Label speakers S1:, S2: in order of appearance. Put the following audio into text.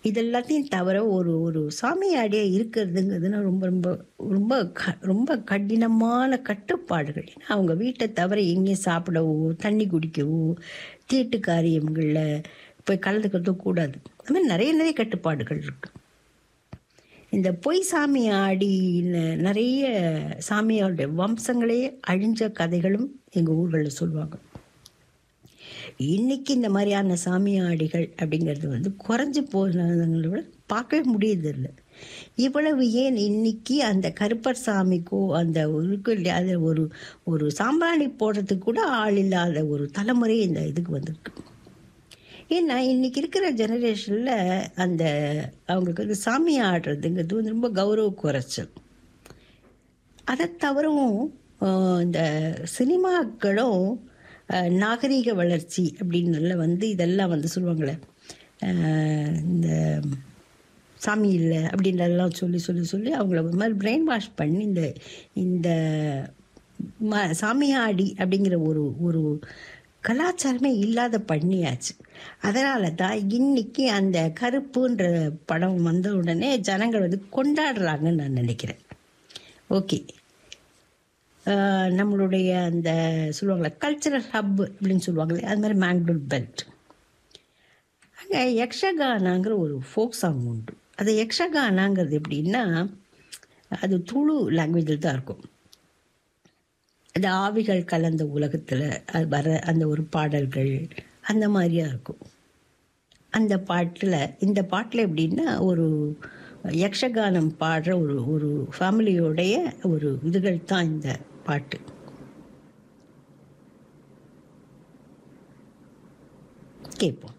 S1: இதெல்லாத்தையும் தவிர ஒரு ஒரு சாமியாடியாக இருக்கிறதுங்கிறதுனா ரொம்ப ரொம்ப ரொம்ப க ரொம்ப கடினமான கட்டுப்பாடுகள் ஏன்னா அவங்க வீட்டை தவிர எங்கேயும் சாப்பிடவோ தண்ணி குடிக்கவோ தீட்டு காரியங்களில் போய் கலந்துக்கிறதோ கூடாது அது மாதிரி நிறைய நிறைய கட்டுப்பாடுகள் இருக்குது இந்த பொய் சாமி ஆடின நிறைய சாமியாருடைய வம்சங்களே அழிஞ்ச கதைகளும் எங்கள் ஊர்களில் சொல்லுவாங்க இன்னைக்கு இந்த மாதிரியான சாமியாடிகள் அப்படிங்கிறது வந்து குறைஞ்சி போனவங்களை விட பார்க்கவே முடியறதில்லை இவ்வளவு ஏன் இன்னைக்கு அந்த கருப்பர் சாமிக்கோ அந்த இருக்கு இல்லையா அது ஒரு ஒரு சாம்பிராணி போடுறதுக்கு கூட ஆள் இல்லாத ஒரு தலைமுறை இந்த இதுக்கு வந்திருக்கு ஏன்னா இன்னைக்கு இருக்கிற ஜெனரேஷனில் அந்த அவங்களுக்கு வந்து சாமி ஆடுறதுங்கிறது வந்து ரொம்ப கௌரவ குறைச்சல் அதை தவிரவும் ஆஹ், இந்த சினிமாக்களும் ஆஹ், நாகரீக வளர்ச்சி அப்படின்னு வந்து இதெல்லாம் வந்து சொல்லுவாங்களே ஆஹ், இந்த சாமி இல்லை அப்படின்றதெல்லாம் சொல்லி சொல்லி சொல்லி அவங்கள ஒரு மாதிரி பிரெயின் வாஷ் பண்ணி இந்த இந்த ம சாமியாடி அப்படிங்கிற ஒரு ஒரு கலாச்சாரமே இல்லாத பண்ணியாச்சு அதனால தான் இன்னைக்கு அந்த கருப்புன்ற படம் வந்த உடனே ஜனங்கள் வந்து கொண்டாடுறாங்கன்னு நான் நினைக்கிறேன் ஓகே ஆஹ் நம்மளுடைய அந்த சொல்லுவாங்களே கல்ச்சரல் ஹப் அப்படின்னு சொல்லுவாங்களே அது மாதிரி மேங்களூர் பெல்ட் அங்கே யக்ஷகானாங்கிற ஒரு ஃபோக் சாங் உண்டு அது யக்ஷகானாங்கிறது எப்படின்னா அது துளு லாங்குவேஜில் தான் இருக்கும் அது ஆவிகள் கலந்த உலகத்தில் அது வர அந்த ஒரு பாடல்கள் அந்த மாதிரியா இருக்கும் அந்த பாட்டில் இந்த பாட்டில் எப்படின்னா ஒரு யக்ஷகானம் பாடுற ஒரு ஒரு ஃபேமிலியோடைய ஒரு இதுகள் தான் இந்த பாட்டு கேட்போம்